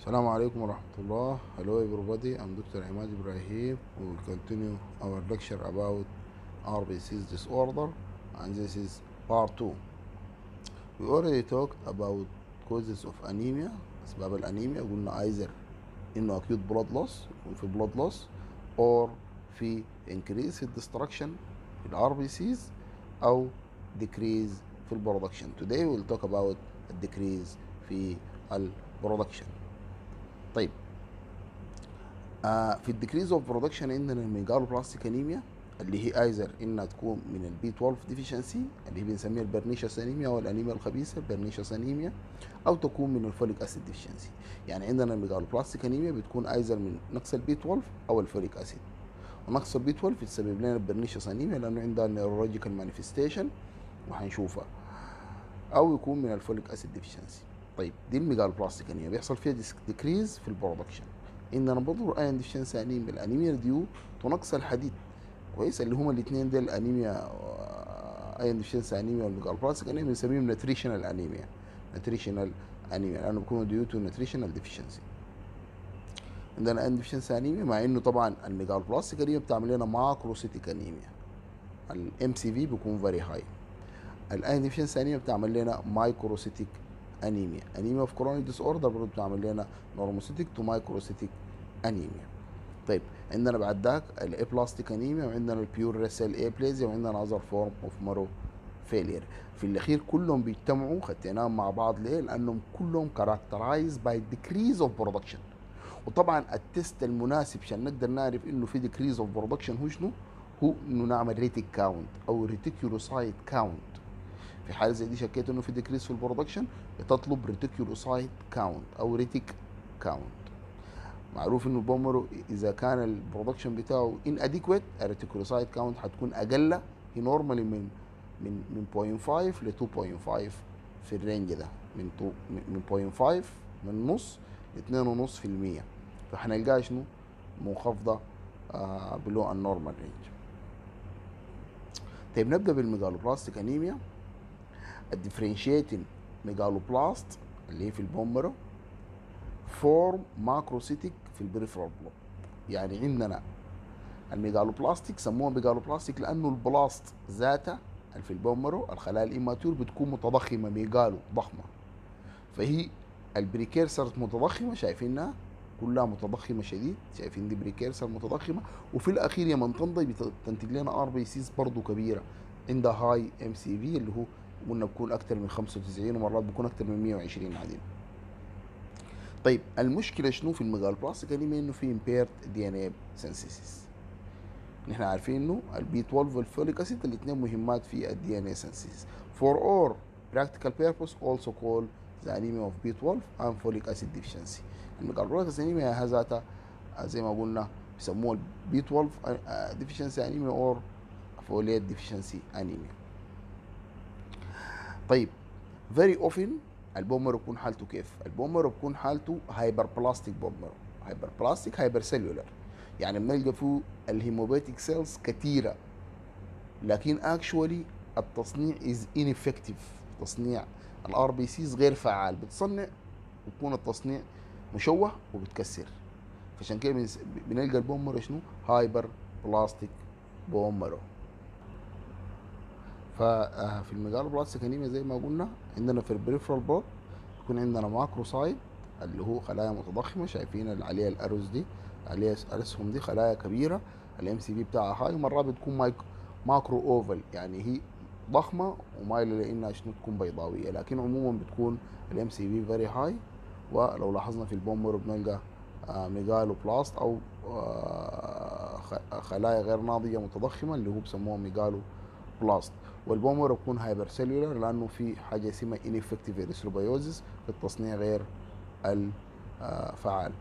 السلام عليكم ورحمة الله Hello everybody I'm Dr. Imad Ibrahim We will continue our lecture about RBC's disorder and this is part 2 We already talked about causes of anemia أسباب الأنيميا قلنا either إنه acute blood loss يكون في blood loss or في increase في destruction في ال RBCs أو decrease في ال production Today we will talk about decrease في ال production طيب آه في الديكريز اوف برودكشن عندنا الميجالو بلاستيك انيميا اللي هي ايزر انها تكون من البي 12 ديفيشنسي اللي هي بنسميها البرنيشس انيميا او الانيميا الخبيثه البرنيشس انيميا او تكون من الفوليك اسيد ديفيشنسي يعني عندنا الميجالو بلاستيك انيميا بتكون ايزر من نقص البي 12 او الفوليك اسيد ونقص البي 12 بتسبب لنا البرنيشس انيميا لانه عندها نيورولوجيكال مانيفستيشن وهنشوفها او يكون من الفوليك اسيد ديفيشنسي طيب دي الميجال بلاستيك انيميا بيحصل فيها ديكريز في البرودكشن عندنا برضه ايرون ديفشنسي انيميا الانيميا ديو تنقص الحديد كويس اللي هما الاثنين دول الانيميا ايرون ديفشنسي انيميا والميجال بلاستيك انيميا بنسميهم نتريشنال انيميا نتريشنال انيميا لانه بيكونوا ديو تو نتريشنال ديفشنسي عندنا ايرون ديفشنسي انيميا مع انه طبعا الميجال بلاستيك انيميا بتعمل لنا ماكروسيتيك انيميا الام سي في بيكون فيري هاي الايرون ديفشنسي انيميا بتعمل لنا مايكروسيتيك انيميا انيميا اوف كرونيك ديس اوردر برضه بتعمل لنا نورموسيتيك تو مايكروسيتيك انيميا طيب عندنا بعد ذاك الاي بلاستيك انيميا وعندنا البيور ريسل اي بليزيا وعندنا اذر فورم اوف مارو فيلير في الاخير كلهم بيجتمعوا خديناهم مع بعض ليه؟ لانهم كلهم كاركترايز باي ديكريز اوف برودكشن وطبعا التست المناسب عشان نقدر نعرف انه في ديكريز اوف برودكشن هو شنو؟ هو انه نعمل ريتيك كاونت او ريتيكيولوسايت كاونت في حاله زي دي شكيت انه في ديكريس في البرودكشن تطلب ريتيكيولوسايت كاونت او ريتيك كاونت معروف انه البومرو اذا كان البرودكشن بتاعه ان اديكويت الريتيكيولوسايت كاونت حتكون اقل هي نورمالي من من من 0.5 ل 2.5 في الرينج ده من تو من 0.5 من نص ل 2.5% فهنلقاها شنو منخفضه آه بلو النورمال رينج طيب نبدا بالميجالوبلاستيك انيميا الديفرنشيتنج ميجالوبلاست اللي هي في البومبرو فورم ماكروسيتيك في البريفرال بلوك يعني عندنا الميجالوبلاستيك سموها ميجالوبلاستيك لانه البلاست ذاتها اللي في البومبرو الخلايا الاماتور بتكون متضخمه ميجالو ضخمه فهي البريكيرسر متضخمه شايفينها كلها متضخمه شديد شايفين دي بريكيرسر متضخمه وفي الاخير يا من تنضج بتنتج لنا ار بي سيز برضه كبيره عندها هاي ام سي في اللي هو قلنا بكون اكتر من 95 ومرات بكون اكتر من 120 عادي طيب المشكله شنو في الميجال بلاستيك انيميا انه في امبيرد دي ان اي سنسيسيس نحن عارفين انه البي 12 والفوليك اسيد الاثنين مهمات في الدي ان اي سنسيسيس for all practical purpose also called the anemia of B12 and folic acid deficiency الميجال بلاستيك انيميا ذاتها زي ما قلنا بيسموها البي 12 deficiency anemia or folate deficiency anemia طيب فيري اوفن البومر بيكون حالته كيف؟ البومر بيكون حالته هايبر بلاستيك بومر هايبر بلاستيك هايبر سيلولر يعني بنلقى فيه الهيموباتيك سيلز كثيره لكن اكشولي التصنيع از ineffective تصنيع الار بي سيز غير فعال بتصنع ويكون التصنيع مشوه وبتكسر فعشان كده بنلقى البومر شنو؟ هايبر بلاستيك بومرو ففي الميجالو بلاستيك انيميا زي ما قلنا عندنا في البريفرال بلوك يكون عندنا ماكروسايت اللي هو خلايا متضخمه شايفين اللي عليها الارز دي عليها الاسهم دي خلايا كبيره الام سي في بتاعها هاي مرات بتكون مايك ماكرو اوفل يعني هي ضخمه ومايله لانها شنو تكون بيضاويه لكن عموما بتكون الام سي في فيري هاي ولو لاحظنا في البومر بنلقى آه ميجالو بلاست او آه خلايا غير ناضجه متضخمه اللي هو بسموها ميجالو بلاست والبومر بيكون هايبر سيلولر لانه في حاجه اسمها ineffective erythrobiosis في التصنيع غير الفعال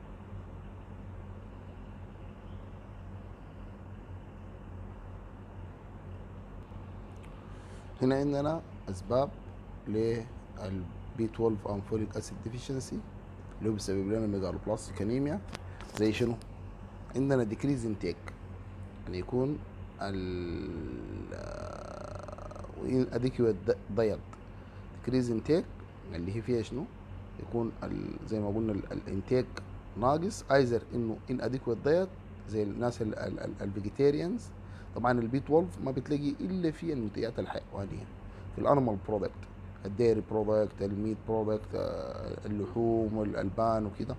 هنا عندنا اسباب للبي 12 and folic acid deficiency اللي هو بيسبب لنا ميجالوبلاستيك انيميا زي شنو عندنا decrease intake يعني يكون ال اديكويت دايت ديكريز انتيك اللي هي فيها شنو يكون زي ما قلنا الانتاج ناقص ايزر انه ان اديكويت دايت زي الناس الفيجيتيريانز طبعا البي 12 ما بتلاقي الا في المنتجات الحيوانيه في الانيمال برودكت الديري برودكت الميت برودكت اللحوم والالبان وكده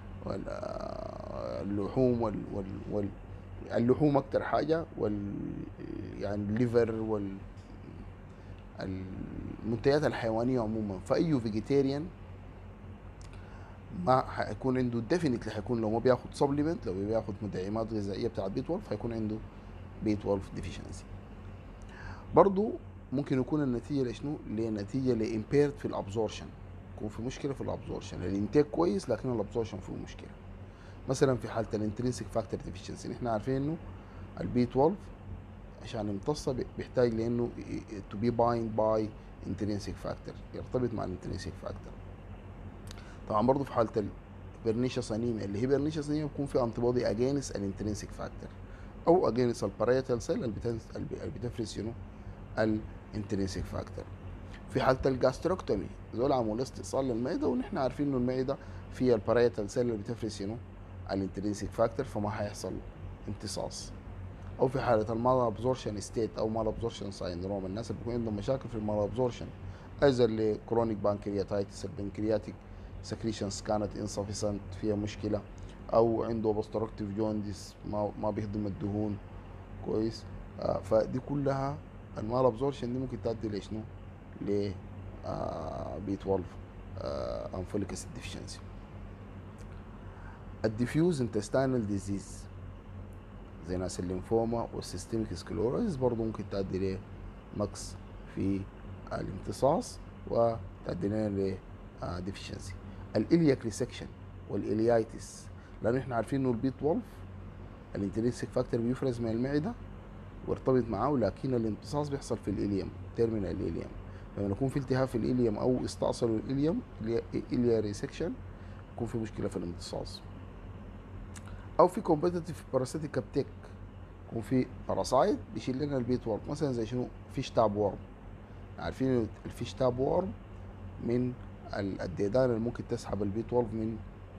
اللحوم وال, وال, وال اللحوم اكتر حاجه وال يعني الليفر وال المنتجات الحيوانيه عموما فاي فيجيتيريان ما حيكون عنده ديفينتلي حيكون لو ما بياخد سبلمنت لو بياخد مدعمات غذائيه بتاعت بي 12 حيكون عنده بي 12 ديفيشنسي برضو ممكن يكون النتيجه لشنو؟ لنتيجه لامبيرد في الابزورشن يكون في مشكله في الابزورشن الانتاج كويس لكن الابزورشن فيه مشكله مثلا في حاله الانترنسيك فاكتور ديفيشنسي نحن عارفين انه البي 12 عشان يمتص بيحتاج لانه تو بي بايند باي انترنسيك فاكتور يرتبط مع الانترنسيك فاكتور طبعا برضه في حاله البرنيشس انيميا اللي هي برنيشس انيميا بيكون في انتي بودي اجينست الانترنسيك فاكتور او اجينست الباريتال سيل اللي بتفرز شنو الانترنسيك فاكتور في حاله الجاستروكتومي دول عملوا استئصال للمعده ونحن عارفين انه المعده فيها الباريتال سيل اللي بتفرز شنو الانترنسيك فاكتور فما حيحصل امتصاص او في حاله المال ابزورشن ستيت او مال ابزورشن سايندروم الناس اللي بيكون عندهم مشاكل في المال ابزورشن ايزر لكرونيك بانكرياتايتس البنكرياتيك سكريشنز كانت انسفيسنت فيها مشكله او عنده اوبستراكتيف جونديس ما ما بيهضم الدهون كويس آه فدي كلها المال ابزورشن دي ممكن تؤدي لشنو؟ ل آه بي 12 آه انفوليك اسيد ديفشنسي الديفيوز انتستينال ديزيز زي ناس الليمفوما والسيستميك سكلورايز برضه ممكن تؤدي لنقص في الامتصاص وتؤدي لنا ل ديفيشنسي الالياك ريسكشن والاليايتس لان احنا عارفين انه البي 12 الانترنسيك فاكتور بيفرز من المعده ويرتبط معاه ولكن الامتصاص بيحصل في الاليوم تيرمينال الاليوم لما يكون في التهاب في الاليوم او استأصل الاليوم اليا ريسكشن يكون في مشكله في الامتصاص او في كومبتيتيف باراسيتيك ابتيك يكون في باراسايت بيشيل لنا البي 12 مثلا زي شنو فيش تاب وورم عارفين الفيش تاب وورم من الديدان اللي ممكن تسحب البي 12 من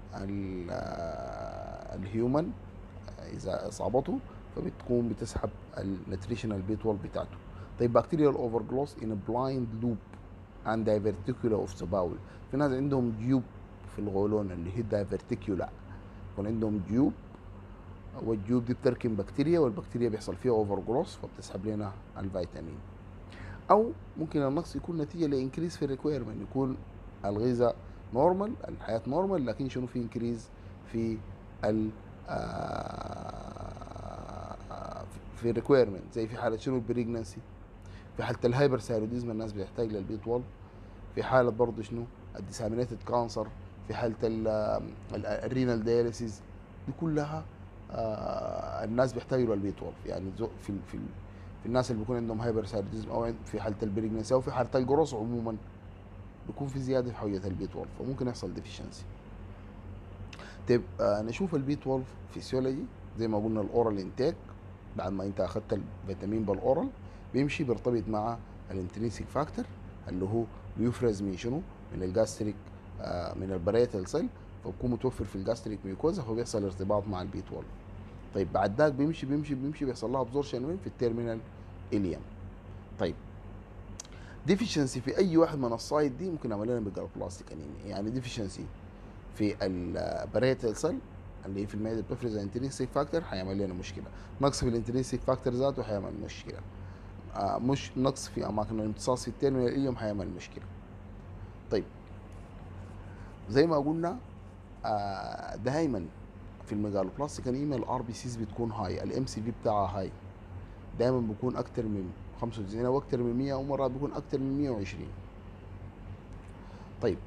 الهيومن اذا اصابته فبتكون بتسحب النتريشنال بي 12 بتاعته طيب بكتيريا الاوفر جلوس ان بلايند لوب عند دايفرتيكولا اوف ذا باول في ناس عندهم جيوب في الغولون اللي هي دايفرتيكولا يكون عندهم جيوب والجيوب دي بتركن بكتيريا والبكتيريا بيحصل فيها اوفر جلوس فبتسحب لنا الفيتامين او ممكن النقص يكون نتيجه لانكريز في الريكويرمنت يكون الغذاء نورمال الحياه نورمال لكن شنو في انكريز في ال في الريكويرمنت زي في حاله شنو البريجنسي في حاله الهايبر ثايروديزم الناس بيحتاج للبي 12 في حاله برضه شنو الديسامينيتد كانسر في حاله الرينال دايليسيس دي كلها آه الناس بيحتاجوا للبي 12 يعني في في في الناس اللي بيكون عندهم هايبر ثايروديزم او في حاله البريجنسي او في حاله الجروس عموما بيكون في زياده في حويه البي 12 فممكن يحصل ديفيشنسي طيب آه نشوف البي 12 فيسيولوجي زي ما قلنا الاورال انتاك بعد ما انت اخذت الفيتامين بالاورال بيمشي بيرتبط مع الانترنسيك فاكتور اللي هو بيفرز من شنو؟ من الجاستريك آه من البريتال سيل فبكون متوفر في الجاستريك ميوكوزا فبيحصل ارتباط مع البي 12 طيب بعد ذاك بيمشي بيمشي بيمشي بيحصل لها ابزورشن وين في التيرمينال اليم طيب ديفيشنسي في اي واحد من السايد دي ممكن يعمل لنا بقال بلاستيك انيميا يعني ديفيشنسي في البريتال سيل اللي هي في المعده بتفرز الانترنسيك فاكتور هيعمل لنا مشكله نقص في الانترنسيك فاكتور ذاته هيعمل مشكله آه مش نقص في اماكن الامتصاص في التيرمينال اليوم هيعمل مشكله طيب زي ما قلنا آه دائما في الميجالوبلاستيك انيميا الار بي سيز بتكون هاي الام سي في بتاعها هاي دائما بيكون اكتر من 95 او اكتر من 100 او مرات بيكون اكتر من 120 طيب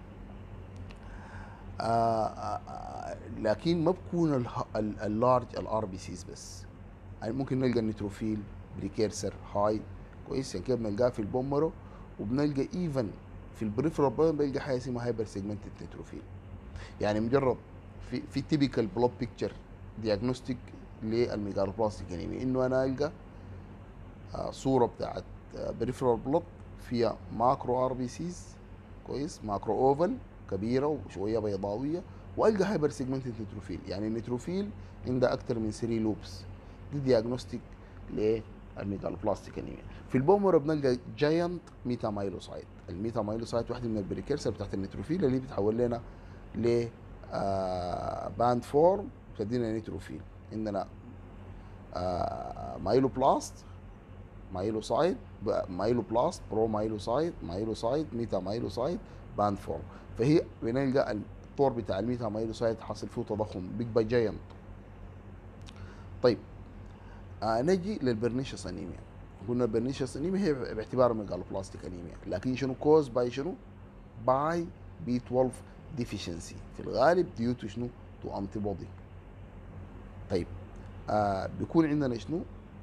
آه آه لكن ما بكون اللارج الار بي سيز بس يعني ممكن نلقى النيتروفيل بريكيرسر هاي كويس يعني كده بنلقاها في البومرو وبنلقى ايفن في البريفرال بنلقى حاجه اسمها هايبر سيجمنتد نيتروفيل يعني مجرد في في تيبيكال بلوت بيكتشر دياجنوستيك للميجالوبلاستيك انيميا انه انا القى آه صوره بتاعت بريفرال بلوت فيها ماكرو ار بي سيز كويس ماكرو اوفل كبيره وشويه بيضاويه والقى هايبر سيجمنتد نيتروفيل يعني النيتروفيل عندها اكثر من 3 لوبس دي دياجنوستيك للميجالوبلاستيك انيميا في البومر بنلقى جاينت ميتا مايلوسايت الميتا مايلوسايت واحده من البريكيرسر بتاعت النيتروفيل اللي بتحول لنا ل آه باند فورم تدينا نيتروفيل عندنا آه مايلوبلاست مايلوسايت مايلوبلاست برو مايلوسايت مايلوسايت ميتا مايلوسايت باند فورم فهي بنلقى الطور بتاع الميتا مايلوسايت حاصل فيه تضخم بيج باي جاينت طيب آه نجي للبرنيشس انيميا قلنا البرنيشس انيميا هي باعتبارها ميجالوبلاستيك انيميا لكن شنو كوز باي شنو باي بي 12 ديفيشنسي في الغالب ديو تو شنو تو انتي بودي طيب آه بيكون عندنا شنو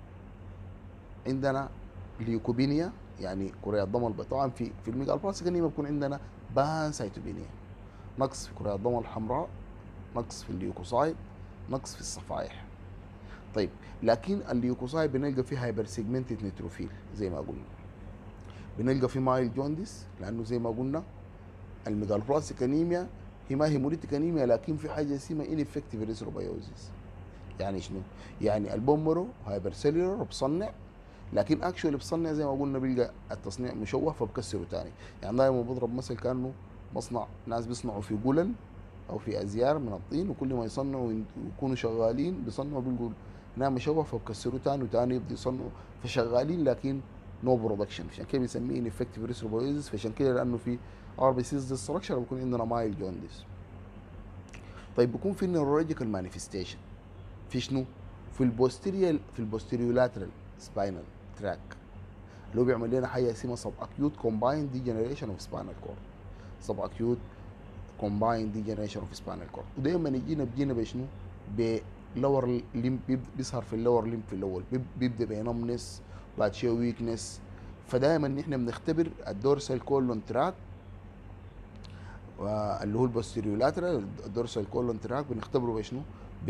عندنا ليوكوبينيا يعني كريات ضمن طبعا في في الميجالوبلاستيك انيميا بيكون عندنا بانسايتوبينيا نقص في كريات الضمن الحمراء نقص في الليوكوسايت نقص في الصفائح طيب لكن الليوكوسايت بنلقى فيه هايبر سيجمنتد نيتروفيل زي ما قلنا بنلقى فيه مايل جوندس لانه زي ما قلنا الميجالوبلاستيك انيميا هي ما هي موليتيك انيميا لكن في حاجه اسمها انفكتيف ريثروبيوزيس يعني شنو؟ يعني البومرو هايبر سيلولر بصنع لكن اكشولي بصنع زي ما قلنا بيلقى التصنيع مشوه فبكسره تاني يعني دائما بضرب مثل كانه مصنع ناس بيصنعوا في قلل او في ازيار من الطين وكل ما يصنعوا يكونوا شغالين بيصنعوا بيلقوا هنا مشوه فبكسروا تاني وتاني يبدوا يصنعوا فشغالين لكن نو برودكشن عشان كده بنسميه انفكتيف ريثروبيوزيس فعشان كده لانه في ار بي سيز ديستركشن بيكون عندنا مايل جوندس طيب بيكون في نيورولوجيكال مانيفستيشن في شنو؟ في البوستيريال في البوستيريولاترال سباينال تراك اللي هو بيعمل لنا حاجه اسمها سب اكيوت كومبايند ديجنريشن اوف سباينال كورد سب اكيوت كومبايند ديجنريشن اوف سباينال كورد ودايما يجينا بيجينا بشنو؟ بلور ليم بيظهر في اللور ليم في الاول بيبدا بنمنس بعد شويه ويكنس فدايما نحن بنختبر الدورسال كولون تراك اللي هو البوستيريولاترال الدورسال كولون تراك بنختبره بشنو؟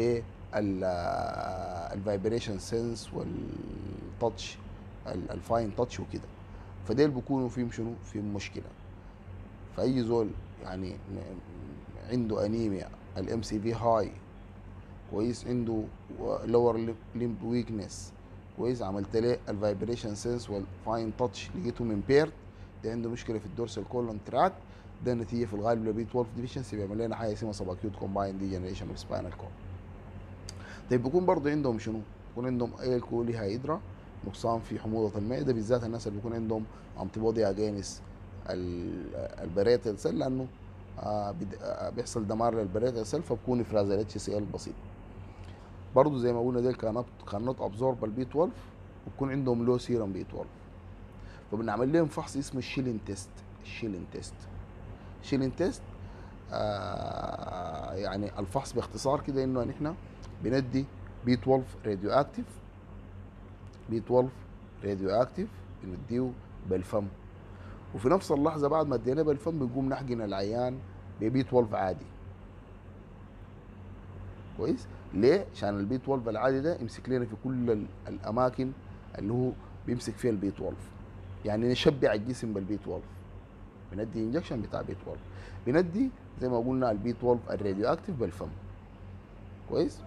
بالفايبريشن سنس والتاتش الفاين تاتش وكده فديل بيكونوا فيهم شنو؟ فيهم مشكله فاي زول يعني عنده انيميا الام سي في هاي كويس عنده لور ليمب ويكنس كويس عملت له الفايبريشن سنس والفاين تاتش لقيته امبيرد ده عنده مشكله في الدورسال كولون تراك ده نتيجه في الغالب لبي 12 ديفيشنسي بيعمل لنا حاجه اسمها سب اكيوت كومباين ديجنريشن اوف سباينال كورد طيب بيكون برضه عندهم شنو؟ بيكون عندهم اي كولي هيدرا نقصان في حموضه المعده بالذات الناس اللي بيكون عندهم انتي بودي اجينس البريتال سيل لانه آه بيحصل دمار للبريتال سيل فبكون افراز الاتش سي ال بسيط برضه زي ما قلنا ديل كانت كانت ابزورب البي 12 بيكون عندهم لو سيرم بي 12 فبنعمل لهم فحص اسمه الشيلين تيست الشيلين تيست شيلين تيست آه يعني الفحص باختصار كده انه نحن بندي بي 12 راديو اكتيف بي 12 راديو اكتيف بنديه بالفم وفي نفس اللحظه بعد ما اديناه بالفم بنقوم نحقن العيان ببي 12 عادي كويس ليه؟ عشان البي 12 العادي ده يمسك لنا في كل الاماكن اللي هو بيمسك فيها البي 12 يعني نشبع الجسم بالبي 12 بندي انجكشن بتاع بي 12 بندي زي ما قلنا البي 12 الراديو اكتيف بالفم كويس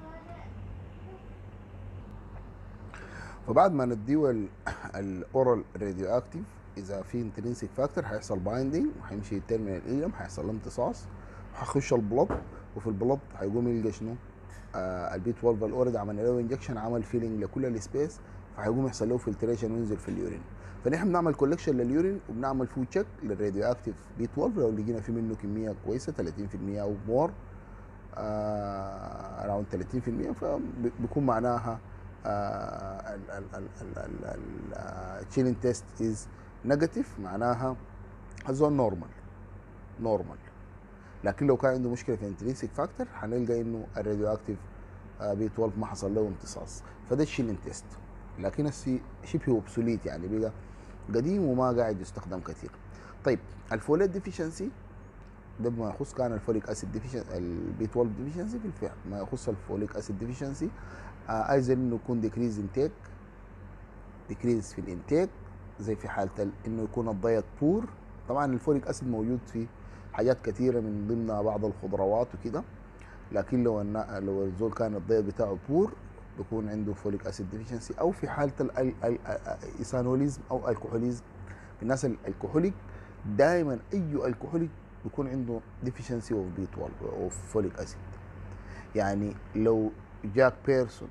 فبعد ما نديه الاورال راديو اكتيف اذا في انترنسيك فاكتور هيحصل بايندينج وهيمشي التيرمينال اليوم هيحصل له امتصاص وهيخش البلط وفي البلط هيقوم يلقى شنو آه البي 12 الاوريد عملنا له انجكشن عمل فيلينج لكل السبيس فهيقوم يحصل له فلتريشن وينزل في اليورين فنحن بنعمل كولكشن لليورين وبنعمل فود تشيك للراديو اكتيف بي 12 لو لقينا في منه كميه كويسه 30% او مور اراوند 30% فبيكون معناها التشيلين تيست از نيجاتيف معناها الزول نورمال نورمال لكن لو كان عنده مشكله في انترينسيك فاكتور هنلقى انه الراديو اكتيف بي 12 ما حصل له امتصاص فده الشيلين تيست لكن السي شبه اوبسوليت يعني بقى قديم وما قاعد يستخدم كثير طيب الفوليت ديفيشنسي ده بما يخص كان الفوليك اسيد ديفيشنسي البي 12 ديفيشنسي في الفعل ما يخص الفوليك اسيد ديفيشنسي آه ايضا انه يكون ديكريز انتيك ديكريز في الانتيك زي في حاله انه يكون الضيق بور طبعا الفوليك اسيد موجود في حاجات كثيره من ضمنها بعض الخضروات وكده لكن لو النا... لو الزول كان الضيق بتاعه بور بيكون عنده فوليك اسيد ديفيشنسي او في حاله الايثانوليزم او الكحوليزم في الناس الكحوليك دائما اي الكحوليك بيكون عنده ديفيشنسي اوف بي 12 اوف فوليك اسيد يعني لو جاك بيرسون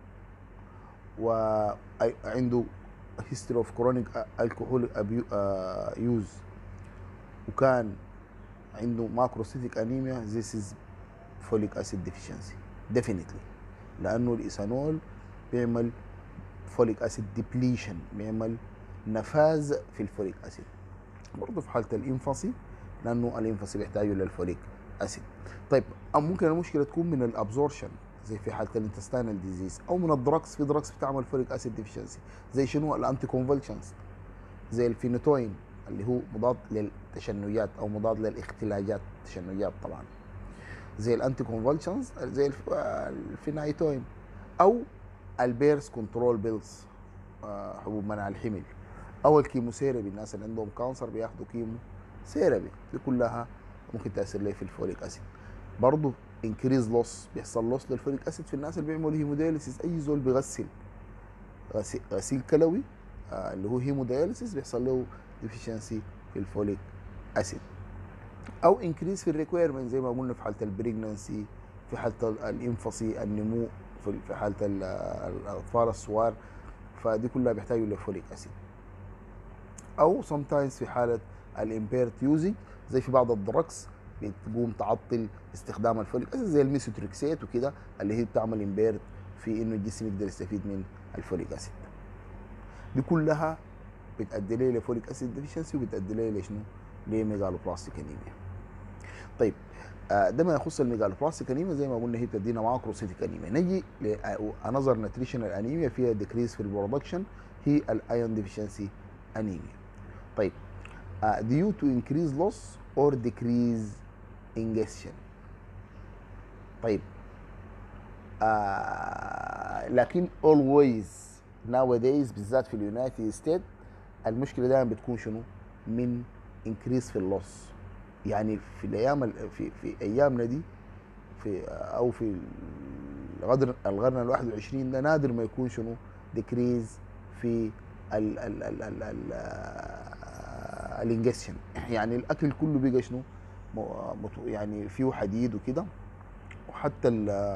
وعنده هيستوري اوف كرونيك الكحول يوز وكان عنده ماكروسيتيك انيميا ذيس از فوليك اسيد ديفيشنسي ديفينتلي لانه الايثانول بيعمل فوليك اسيد ديبليشن بيعمل نفاذ في الفوليك اسيد برضه في حاله الانفصي لانه الانفصي بيحتاجوا للفوليك اسيد طيب أو ممكن المشكله تكون من الابزورشن زي في حاله الانتستينال ديزيز او من الدراكس في دراكس بتعمل فوليك اسيد ديفيشنسي زي شنو الانتي كونفولشنز زي الفينوتوين اللي هو مضاد للتشنجات او مضاد للاختلاجات التشنجات طبعا زي الانتي كونفولشنز زي الفينايتوين او البيرس كنترول بيلز حبوب منع الحمل او الكيموثيرابي الناس اللي عندهم كانسر بياخدوا كيمو ثيرابي دي كلها ممكن تاثر لي في الفوليك اسيد برضه انكريز لوس بيحصل لوس للفوليك اسيد في الناس اللي بيعملوا هيمودياليسيس اي زول بيغسل غسيل كلوي آه اللي هو هيمودياليسيس بيحصل له ديفيشنسي في الفوليك اسيد او انكريز في الريكويرمنت زي ما قلنا في حاله البريجننسي في حاله الانفصي النمو في حاله الاطفال الصغار فدي كلها بيحتاجوا لفوليك اسيد او sometimes في حاله الامبيرت يوزنج زي في بعض الدركس بتقوم تعطل استخدام الفوليك اسيد زي الميثوتريكسيت وكده اللي هي بتعمل امبيرت في انه الجسم يقدر يستفيد من الفوليك اسيد دي كلها بتؤدي لي لفوليك اسيد ديفيشنسي وبتؤدي لي لشنو؟ لميجالوبلاستيك انيميا طيب ده ما يخص الميجالوبلاستيك انيميا زي ما قلنا هي بتدينا ماكروسيتيك انيميا نجي لانظر نتريشنال انيميا فيها ديكريز في البرودكشن هي الايون ديفيشنسي انيميا طيب uh, due to increase loss or decrease ingestion طيب آه لكن always nowadays بالذات في اليونايتد ستيت المشكله دائما بتكون شنو؟ من انكريس في اللوس يعني في الايام في في ايامنا دي في او في القرن القرن ال 21 ده نادر ما يكون شنو؟ ديكريز في ال ال ال ال ال الانجستشن يعني الاكل كله بقى شنو؟ يعني فيه حديد وكده وحتى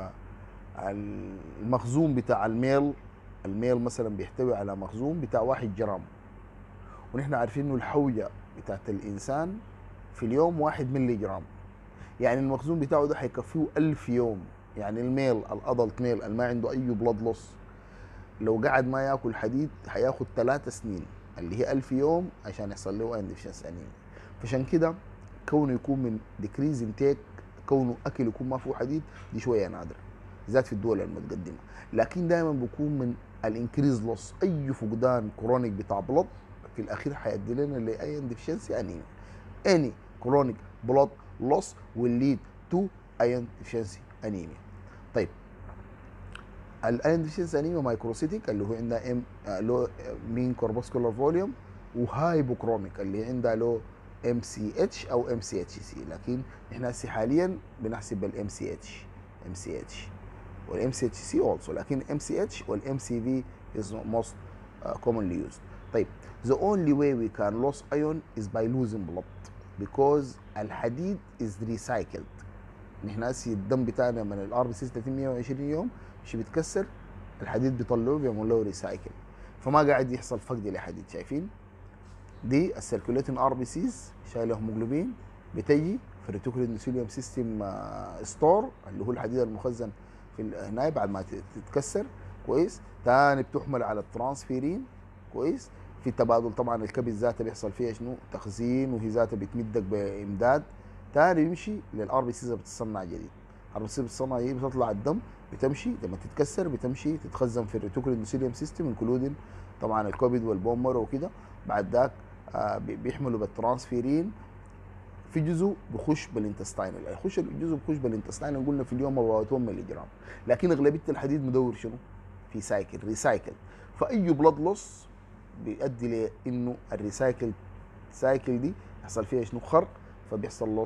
المخزون بتاع الميل الميل مثلا بيحتوي على مخزون بتاع واحد جرام ونحن عارفين انه الحوجه بتاعت الانسان في اليوم واحد ملي جرام يعني المخزون بتاعه ده حيكفيه ألف يوم يعني الميل الادلت ميل اللي ما عنده اي بلاد لوس لو قعد ما ياكل حديد حياخد ثلاثة سنين اللي هي ألف يوم عشان يحصل له اين ديفشنس انيميا فعشان كده كونه يكون من ديكريز انتيك كونه اكل يكون ما فيه حديد دي شويه نادره بالذات في الدول المتقدمه لكن دائما بيكون من الانكريز لوس اي فقدان كرونيك بتاع بلط في الاخير حيؤدي لنا لاين ديفشنسي انيميا اني كرونيك بلط لوس will lead to iron deficiency anemia طيب الايرون ديفيشنسي انيميا مايكروسيتيك اللي هو عندها ام له مين كوربوسكولار فوليوم وهايبوكروميك اللي عندها له ام سي اتش او ام سي اتش سي لكن احنا هسه حاليا بنحسب الام سي اتش ام سي اتش والام سي اتش سي اولسو لكن ام سي اتش والام سي في is most uh, commonly used طيب the only way we can lose iron is by losing blood because الحديد is recycled نحن هسه الدم بتاعنا من الار بي سي 30 120 يوم مش بيتكسر الحديد بيطلعوه بيعملوا له ريسايكل فما قاعد يحصل فقد لحديد شايفين دي السيركوليتنج ار بي سيز شايله هيموجلوبين بتجي في الريتيكول اندوثيليوم سيستم ستور اللي هو الحديد المخزن في هنا بعد ما تتكسر كويس تاني بتحمل على الترانسفيرين كويس في تبادل طبعا الكبد ذاته بيحصل فيها شنو تخزين وهي ذاتها بتمدك بامداد تاني بيمشي للار بي سيز بتصنع جديد الار بي سيز بتصنع جديد بتطلع الدم بتمشي لما تتكسر بتمشي تتخزن في الريتيكول اندوثيليوم سيستم انكلودين طبعا الكبد والبومر وكده بعد ذاك آه بيحملوا بالترانسفيرين في جزء بخش بالانتستاينال يخش الجزء بخش بالانتستاينال قلنا في اليوم 4 ملي جرام لكن اغلبيه الحديد مدور شنو؟ في سايكل ريسايكل فاي بلاد لوس بيؤدي لانه الريسايكل سايكل دي يحصل فيها شنو خرق فبيحصل لوس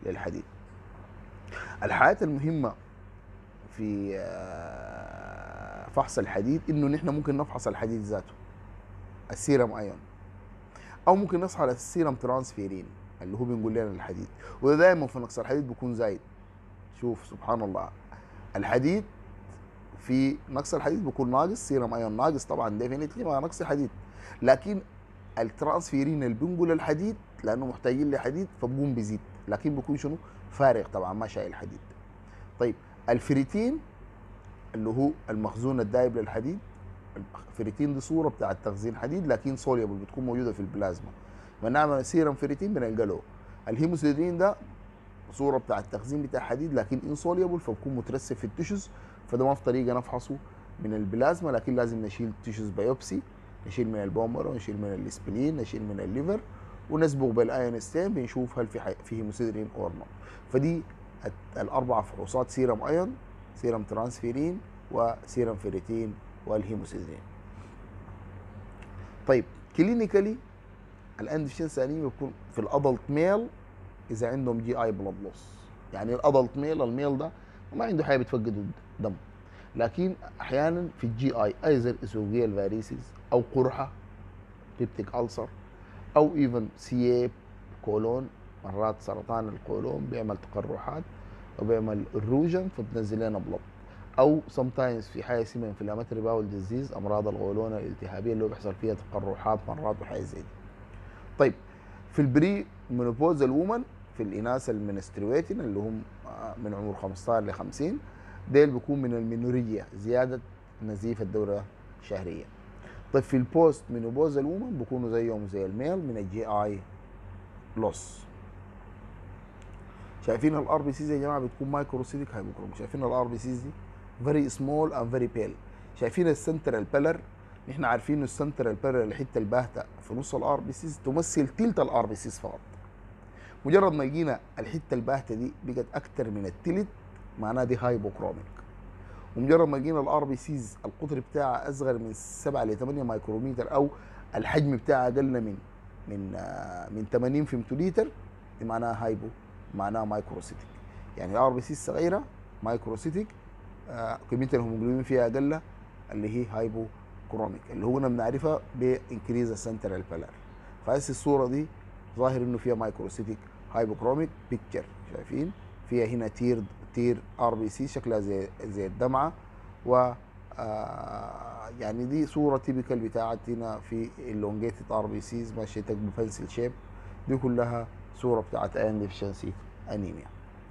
للحديد الحاجات المهمه في آه، فحص الحديد انه نحن ممكن نفحص الحديد ذاته السيرم ايون او ممكن نصحى على السيرم ترانسفيرين اللي هو بنقول لنا الحديد وده دائما في نقص الحديد بيكون زايد شوف سبحان الله الحديد في نقص الحديد بيكون ناقص سيرم ايون ناقص طبعا ديفينتلي مع نقص الحديد لكن الترانسفيرين اللي بينقل الحديد لانه محتاجين لحديد فبقوم بيزيد لكن بيكون شنو فارغ طبعا ما شايل حديد طيب الفريتين اللي هو المخزون الدايب للحديد الفريتين دي صوره بتاعت تخزين حديد لكن سوليبل بتكون موجوده في البلازما بنعمل سيرم فريتين بنلقى له الهيموسيدرين ده صوره بتاع التخزين بتاع حديد لكن انسوليبل فبكون مترسب في التشوز فده ما في طريقه نفحصه من البلازما لكن لازم نشيل تشوز بايوبسي نشيل من البومر ونشيل من الاسبلين نشيل من الليفر ونسبغ بالايون ستين بنشوف هل في حي... في هيموسيدرين اور نو فدي الاربع فحوصات سيرم ايون سيرم ترانسفيرين وسيرم فيريتين والهيموسيدرين طيب كلينيكالي الاندفشنس انيميا بيكون في الادلت ميل اذا عندهم جي اي بلاد لوس يعني الادلت ميل الميل ده ما عنده حاجه بتفقد دم لكن احيانا في الجي اي ايزر اسوفيال فاريسيس او قرحه بيبتيك ألسر او ايفن سياب كولون مرات سرطان القولون بيعمل تقرحات وبيعمل الروجن فبتنزل لنا بلط او سم تايمز في حاجه اسمها انفلاماتري باول ديزيز امراض القولون الالتهابيه اللي هو بيحصل فيها تقرحات مرات وحاجات زي دي طيب في البري منوبوزال وومن في الاناث المنسترويتين اللي هم من عمر 15 ل 50 ديل بيكون من المينوريه زياده نزيف الدوره الشهريه طيب في البوست منوبوزال وومن بيكونوا زيهم زي الميل من الجي اي لوس شايفين الار بي سيز يا جماعه بتكون مايكروسيتيك هايبوكروم شايفين الار بي سيز دي فيري سمول اند فيري بيل شايفين السنترال بيلر نحن عارفين انه السنترال بيلر الحته الباهته في نص الار بي سيز تمثل تلت الار بي سيز فقط مجرد ما يجينا الحته الباهته دي بقت اكثر من التلت معناها دي هايبوكروميك ومجرد ما جينا الار بي سيز القطر بتاعها اصغر من 7 ل 8 مايكرومتر او الحجم بتاعها اقل من من من 80 فيمتوليتر دي معناها هايبو معناها مايكروسيتيك يعني الار بي سي صغيره مايكروسيتيك آه كميه الهيموجلوبين فيها اقل اللي هي هايبو كروميك اللي هو بنعرفها بانكريز السنترال بلر فهسه الصوره دي ظاهر انه فيها مايكروسيتيك هايبوكروميك بيكتشر شايفين فيها هنا تير تير ار بي سي شكلها زي زي الدمعه و آه يعني دي صوره تيبيكال بتاعت هنا في اللونجيتد ار بي سيز ماشيه بفنسل شيب دي كلها صوره بتاعت ايرن ديفشنسي انيميا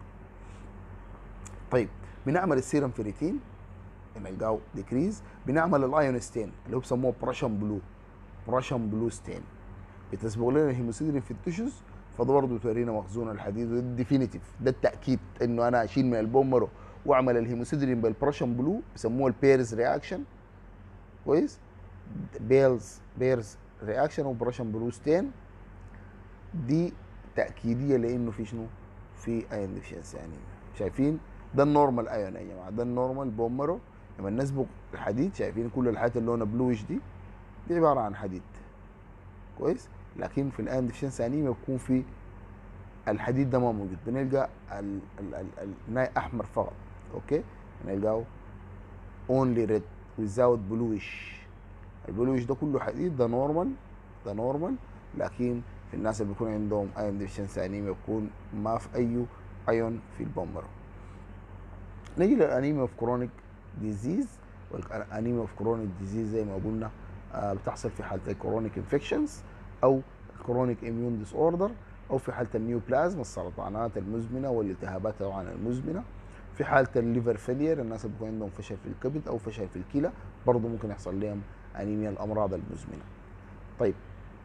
طيب بنعمل السيرم فيريتين بنلقاه ديكريز بنعمل الايون ستين اللي هو بسموه براشن بلو براشن بلو ستين بتسبق لنا الهيموسيدرين في التشوز فده برضه تورينا مخزون الحديد وده الديفينيتيف ده التاكيد انه انا اشيل من البومرو واعمل الهيموسيدرين بالبراشن بلو بسموه البيرز رياكشن كويس بيلز بيرز رياكشن وبراشن بلو ستين دي تاكيديه لانه في شنو في ايون ديفشنسي يعني شايفين ده النورمال ايون يا جماعه ده النورمال بومرو لما نسبق الحديد شايفين كل الحاجات اللي لونها بلوش دي دي عباره عن حديد كويس لكن في الايون ديفشنسي انيميا بيكون في الحديد ده ما موجود بنلقى ال ال ال الناي احمر فقط اوكي بنلقاه اونلي ريد without بلوش البلوش ده كله حديد ده نورمال ده نورمال لكن في الناس اللي بيكون عندهم ايون ديفشنسي انيميا بيكون ما في اي ايون في البومبر نيجي للانيميا اوف كرونيك ديزيز والانيميا اوف كرونيك ديزيز زي ما قلنا آه بتحصل في حاله الكرونيك انفكشنز او كرونيك اميون ديس اوردر او في حاله النيوبلازم السرطانات المزمنه والالتهابات طبعا المزمنه في حاله الليفر فيلير الناس اللي بيكون عندهم فشل في الكبد او فشل في الكلى برضه ممكن يحصل لهم انيميا الامراض المزمنه طيب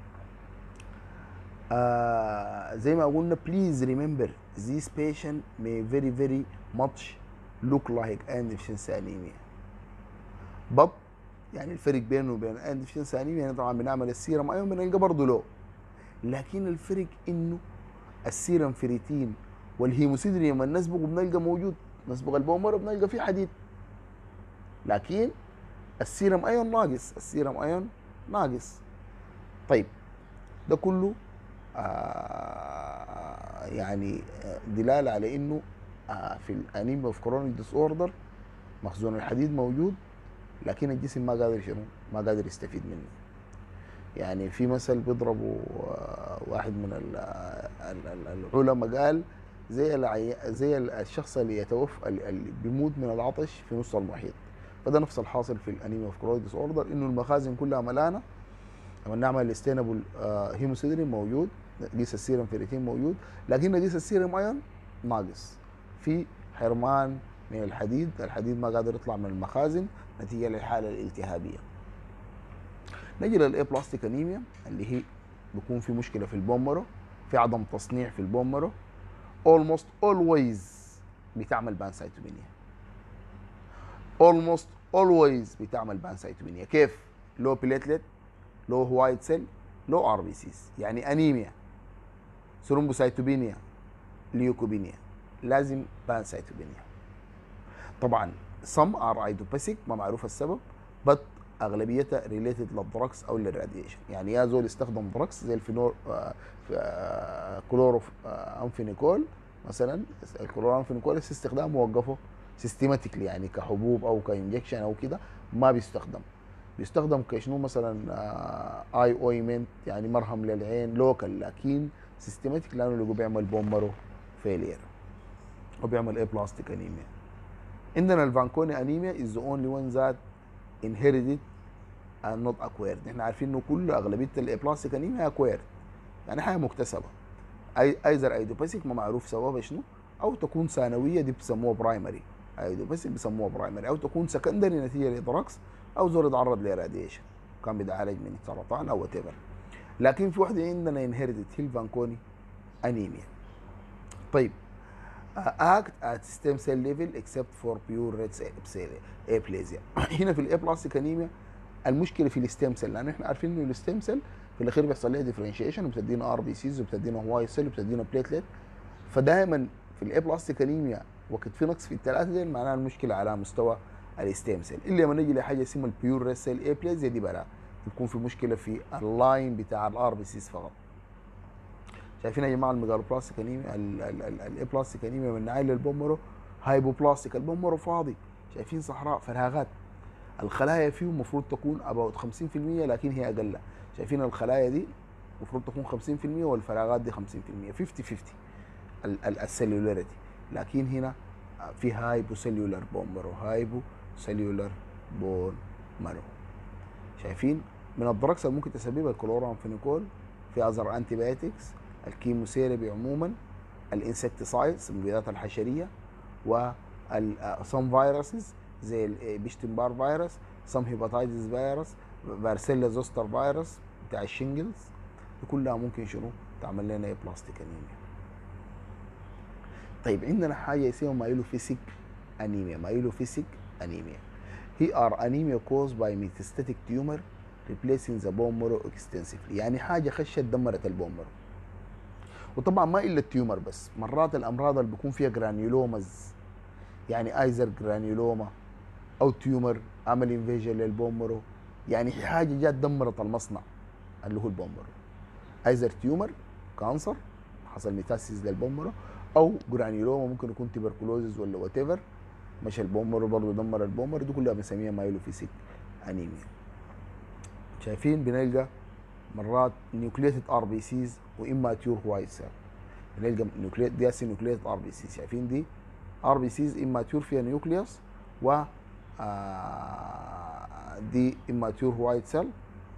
آه زي ما قلنا please remember this patient may very very much look like iron deficiency anemia but يعني الفرق بينه وبين الايرن ديفشنسي انيميا يعني طبعا بنعمل السيرم ايون بنلقى برضه لو لكن الفرق انه السيرم فريتين والهيموسيدرين لما نسبق بنلقى موجود نسبق البومر بنلقى فيه حديد لكن السيرم ايون ناقص السيرم ايون ناقص طيب ده كله آه يعني دلاله على انه آه في الانيميا اوف كرونيك ديس اوردر مخزون الحديد موجود لكن الجسم ما قادر شنو ما قادر يستفيد منه يعني في مثل بيضربوا آه، واحد من ال- ال- ال- العلماء قال زي العي... زي الشخص اللي يتوفى اللي بيموت من العطش في نص المحيط فده نفس الحاصل في الانيميا اوف كرونيك ديس اوردر انه المخازن كلها ملانه لما نعمل استينبل هيموسيدرين موجود قيس السيرم فيريتين موجود لكن قيس السيرم ايون ناقص في حرمان من الحديد الحديد ما قادر يطلع من المخازن نتيجه للحاله الالتهابيه نجي للاي بلاستيك انيميا اللي هي بيكون في مشكله في البومرو في عدم تصنيع في البومرو almost always بتعمل بانسايتومينيا almost always بتعمل بانسايتومينيا كيف لو بليتلت لو وايت سيل لو ار بي سيز يعني انيميا ثرومبوسايتوبينيا ليوكوبينيا لازم بانسايتوبينيا طبعا some are idiopathic ما معروف السبب but اغلبيتها ريليتد للدراكس او للراديشن يعني يا زول استخدم دراكس زي الفينول آه، في- آه، كلورو آه، انفينيكول مثلا الكلورو انفينيكول استخدامه وقفه سيستماتيكلي يعني كحبوب او كانجكشن او كده ما بيستخدم بيستخدم كشنو مثلا آه، اي اويمنت يعني مرهم للعين لوكال لكن سيستماتيك لانه اللي بيعمل بومبرو فيلير وبيعمل ايه بلاستيك انيميا عندنا الفانكوني انيميا از ذا اونلي وان ذات inherited and not acquired احنا عارفين انه كل اغلبيه الابلاستيك انيميا acquired يعني حاجه مكتسبه اي ايزر ايدوباسيك ما معروف سببها شنو او تكون ثانويه دي بسموها برايمري ايدوباسيك بسموها برايمري او تكون سكندري نتيجه لدراكس او زول يتعرض لراديشن كان بيتعالج من السرطان او وات لكن في واحده عندنا انهيرتد هي الفانكوني انيميا طيب act at stem cell level except for pure red cell aplasia هنا في الابلاستيك انيميا المشكله في الستيم سيل لان احنا عارفين انه الستيم سيل في الاخير بيحصل لها ديفرنشيشن وبتدينا ار بي سيز وبتدينا واي سيل وبتدينا بليتلت فدائما في الابلاستيك انيميا وقت في نقص في الثلاثه دي معناها المشكله على مستوى الستيم سيل الا لما نجي لحاجه اسمها البيور ريد سيل ابليزيا دي بلا بتكون في مشكله في اللاين بتاع الار بي سيز فقط شايفين يا جماعه الميجالوبلاستيك انيميا الابلاستيك انيميا من ناحيه البومرو هايبوبلاستيك البومرو فاضي شايفين صحراء فراغات الخلايا فيه المفروض تكون اباوت 50% لكن هي اقل شايفين الخلايا دي المفروض تكون 50% والفراغات دي 50% 50 50 السلولاريتي لكن هنا في هايبو سيلولار بون مارو هايبو سيلولار بون مارو شايفين من الدركس اللي ممكن تسببها الكلورامفينيكول في اذر انتي بايوتكس الكيموثيرابي عموما الانسكتيسايدز المبيدات الحشريه و سم فيروسز زي البيشتن بار فيروس سم هيباتايتس فيروس بارسيلا زوستر فيروس بتاع الشنجلز دي كلها ممكن شنو تعمل لنا ايه بلاستيك انيميا طيب عندنا حاجه اسمها مايلوفيسيك انيميا مايلوفيسيك انيميا هي ار انيميا caused by metastatic tumor replacing the bone marrow extensively يعني حاجه خشت دمرت البون مارو وطبعا ما الا التيومر بس مرات الامراض اللي بيكون فيها جرانيولومز يعني ايزر جرانيولوما او تيومر عمل انفيجن للبون مارو يعني حاجه جات دمرت المصنع اللي هو البون مارو ايزر تيومر كانسر حصل ميتاسيس للبون مارو او جرانيولوما ممكن يكون تبركلوزز ولا وات ايفر مش البون مارو برضه دمر البون مارو دي كلها بنسميها مايلوفيسيك انيميا شايفين بنلقى مرات نيوكليتد ار بي سيز واماتيور وايت سيل بنلقى نيوكليت دي اسي نيوكليتد ار بي سيز شايفين دي ار بي سيز اماتيور فيها نيوكليوس و آه دي اماتيور وايت سيل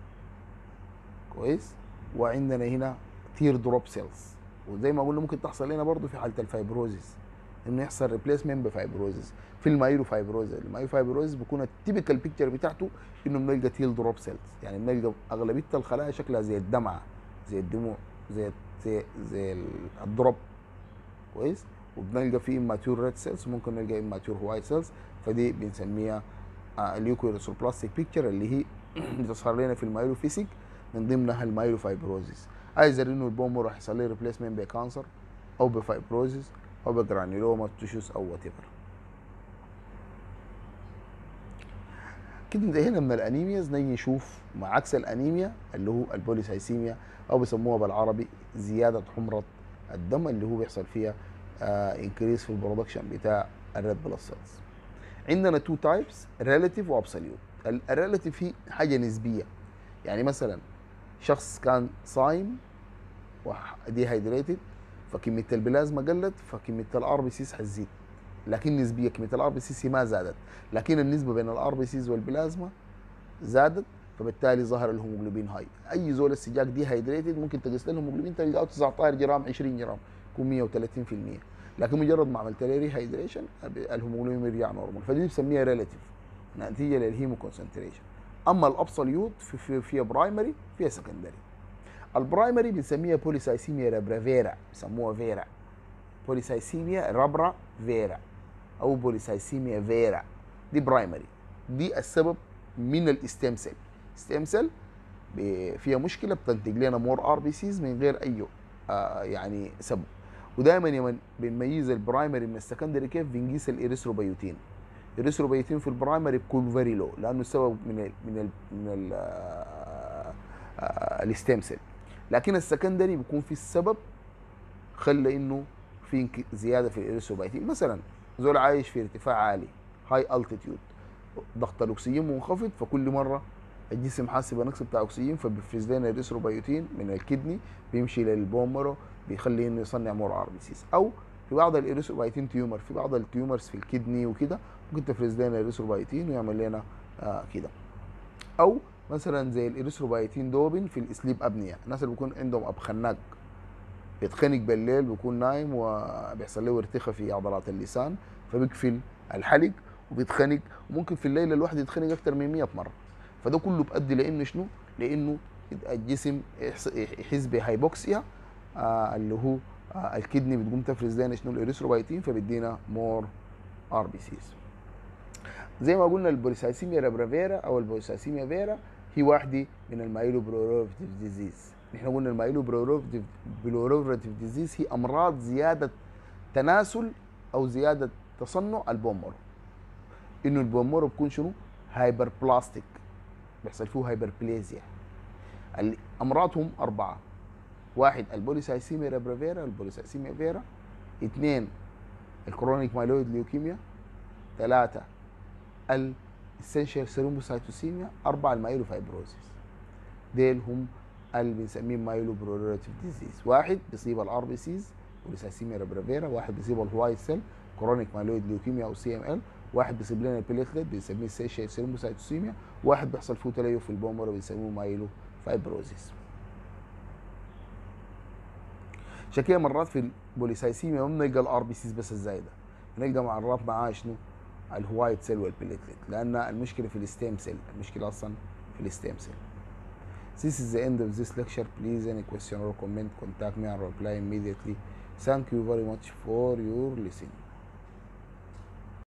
كويس وعندنا هنا تير دروب سيلز وزي ما قلنا ممكن تحصل لنا برضه في حاله الفايبروزيس انه يحصل ريبليسمنت بفايبروزيس في المايلو فايبروزيس المايلو فايبروزيس بيكون التيبيكال بيكتشر بتاعته انه بنلقى تيل دروب سيلز يعني بنلقى اغلبيه الخلايا شكلها زي الدمعه زي الدموع زي زي زي الدروب كويس وبنلقى فيه ماتيور ريد سيلز ممكن نلقى ماتيور وايت سيلز فدي بنسميها اليوكويروسوبلاستيك بيكتشر اللي هي بتظهر لنا في المايلو فيسيك من ضمنها المايلو فايبروزيس ايزر انه البوم راح يحصل له ريبليسمنت بكانسر او بفايبروزيس او بجرانيولوما تشوز او وات ايفر كده انتهينا من الانيمياز نيجي نشوف مع عكس الانيميا اللي هو البوليسايسيميا او بيسموها بالعربي زياده حمره الدم اللي هو بيحصل فيها انكريس في البرودكشن بتاع الريد بلاد سيلز عندنا تو تايبس ريلاتيف وابسوليوت الريلاتيف هي حاجه نسبيه يعني مثلا شخص كان صايم ودي هيدريتد فكميه البلازما قلت فكميه الار بي سيز حتزيد لكن نسبيه كميه الار بي سيز ما زادت لكن النسبه بين الار بي سيز والبلازما زادت فبالتالي ظهر الهيموجلوبين هاي اي زول السجاك دي هيدريتد ممكن تقيس له الهيموجلوبين تلقاه 19 جرام 20 جرام يكون 130% لكن مجرد ما عملت له ري هيدريشن الهيموجلوبين بيرجع نورمال فدي بنسميها ريلاتيف نتيجه للهيمو كونسنتريشن اما الابسوليوت في في فيها برايمري فيها سكندري البرايمري بنسميها بوليسايسيميا رابرافيرا بيسموها فيرا بوليسايسيميا رابرا فيرا او بوليسايسيميا فيرا دي برايمري دي السبب من الاستيم سيل ستيم سيل فيها مشكله بتنتج لنا مور ار بي سيز من غير اي آه يعني سبب ودائما يوم بنميز البرايمري من السكندري كيف بنقيس الاريثروبيوتين الاريثروبيوتين في البرايمري بيكون فيري لو لانه السبب من ال من ال من ال الستيم سيل لكن السكندري بيكون في السبب خلى انه في زياده في الاريثروبيوتين مثلا زول عايش في ارتفاع عالي هاي التيتيود ضغط الاكسجين منخفض فكل مره الجسم حاسس بنقص بتاع اكسجين فبيفرز لنا الريثروبيوتين من الكدني بيمشي للبومرو بيخلي انه يصنع مور ار بي سيز او في بعض الاريثروبيوتين تيومر في بعض التيومرز في الكدني وكده ممكن تفرز لنا الاريثروبيوتين ويعمل لنا آه كده او مثلا زي الاريثروبيوتين دوبين في الاسليب ابنيا الناس اللي بيكون عندهم اب خناق بيتخنق بالليل بيكون نايم وبيحصل له ارتخاء في عضلات اللسان فبيقفل الحلق وبيتخنق وممكن في الليله الواحد يتخنق اكثر من 100 مره فده كله بيؤدي لانه شنو؟ لانه الجسم يحس بهايبوكسيا آه اللي هو آه الكدني بتقوم تفرز لنا شنو الاريثروبيتين فبيدينا مور ار بي سيز زي ما قلنا البوليسايسيميا رابرافيرا او البوليسايسيميا فيرا هي واحده من المايلو بروروفيتيف ديزيز نحن قلنا المايلو بروروفيتيف ديزيز هي امراض زياده تناسل او زياده تصنع البومورو انه البومورو بيكون شنو؟ هايبر بلاستيك بيحصل فيه هايبربليزيا امراضهم اربعه واحد البوليسايسيميا رابرافيرا البوليسايسيميا فيرا اثنين الكرونيك مايلويد ليوكيميا ثلاثة الاسنشال سيرومبوسايتوسيميا أربعة المايلو فايبروزيس ديل هم اللي بنسميهم مايلو بروريتيف ديزيز واحد بيصيب الار بي سيز بوليسايسيميا رابرافيرا واحد بيصيب الوايت سيل كرونيك مايلويد ليوكيميا او سي ام ال واحد بيصيب لنا البليتلت بنسميه سيشيال سيرومبوسايتوسيميا واحد بيحصل فيه تليف في البومر بنسميه مايلو فايبروزيس عشان كده مرات في البوليسايسيميا ما بنلقى الار بي سيز بس الزايده بنلقى مرات معاه شنو الوايت سيل والبليتلت لان المشكله في الستيم سيل المشكله اصلا في الستيم سيل This is the end of this lecture. Please any question or comment contact me and reply immediately. Thank you very much for your listening.